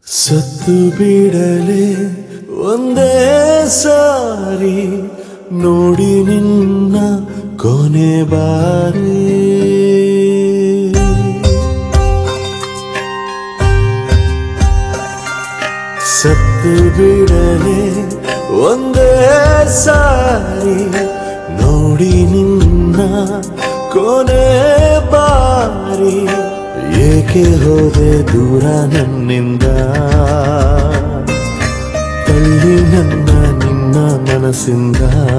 ಸತ್ತು ಬಿಡಲೆ ಒಂದೇ ಸಾರಿ ನೋಡಿ ನಿನ್ನ ಕೊನೆ ಬಾರಿ ಸತ್ತು ಬಿಡಲೆ ಒಂದೇ ಸಾರಿ ನೋಡಿ ನಿನ್ನ ಕೊನೆ ಬಾರಿ ಏಕೆ ಹೋದೆ ದೂರ ನನ್ನಿಂದ ತಳ್ಳಿ ನನ್ನ ನಿನ್ನ ಮನಸ್ಸಿಂದ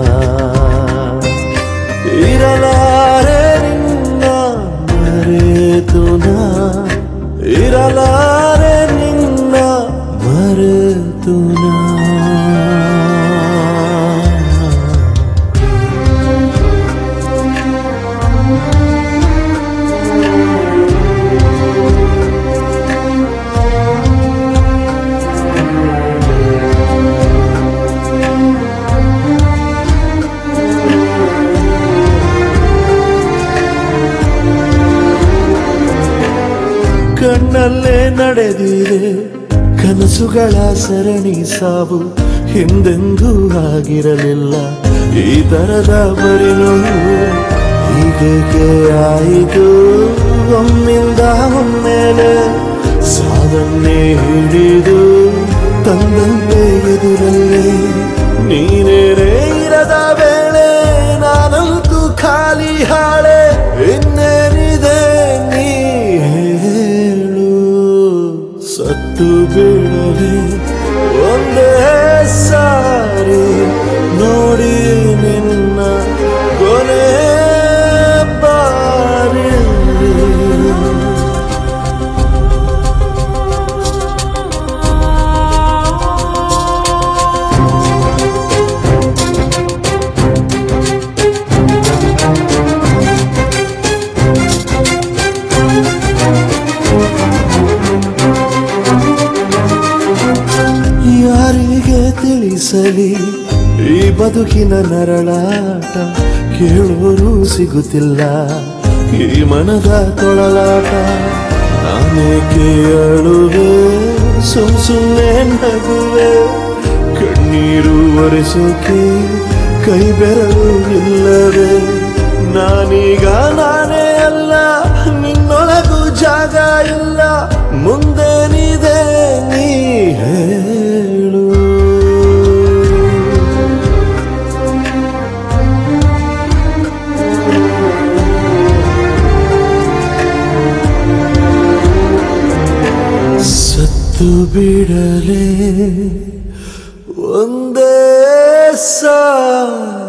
ಇರಲಾರೆ ನಿನ್ನ ಮರೆತು ನಾ ಇರಲಾರೆ ನಿನ್ನ ಮರೆತು ನಾ ಕಣ್ಣಲ್ಲೇ ನಡೆದಿದೆ ಕನಸುಗಳ ಸರಣಿ ಸಾವು ಹಿಂದೆಂದೂ ಆಗಿರಲಿಲ್ಲ ಈ ತರದ ಬರಿನೋವು ಹೀಗೇಕೆ ಆಯಿತು ಒಮ್ಮಿಂದ ಒಮ್ಮೆಲೆ ಸಾವನ್ನೇ ಹಿಡಿದು ತಂದಂತೆ ಎದುರಲ್ಲೇ ನೀನೇನೇ ಇರದ ವೇಳೆ ನಾನಂತೂ ಖಾಲಿ ಹಾಳೆ ಇನ್ನೇನಿದೆ ನೀ ಹೇಳು ಸತ್ತು ಬೀಳಲಿ ಒಂದೇ ಸಾರಿ ನೋಡಿ ನಿನ್ನ ಕೊನೆ ಬಾರಿ ಯಾರಿಗೆ ತಿಳಿಸಲಿ ಈ ಬದುಕಿನ ನರಳಾಟ ಕೇಳೋರು ಸಿಗುತ್ತಿಲ್ಲ ಈ ಮನದ ತೊಳಲಾಟ ನಾನೇಕೆ ಅಳುವೆ ಸುಮ್ ಸುಮ್ಮನೆ ನಗುವೆ ಕಣ್ಣೀರು ಒರೆಸೋಕೆ ಕೈ ಬೆರಳು ಇಲ್ಲವೇ ನಾನೀಗ ನಾನೇ ಅಲ್ಲ ನಿನ್ನೊಳಗೂ ಜಾಗ ಇಲ್ಲ ಮುಂದೇನಿದೆ ನೀ ಹೇಳು ಸತ್ತು ಬಿಡಲೆ ಒಂದೇ ಸಾರಿ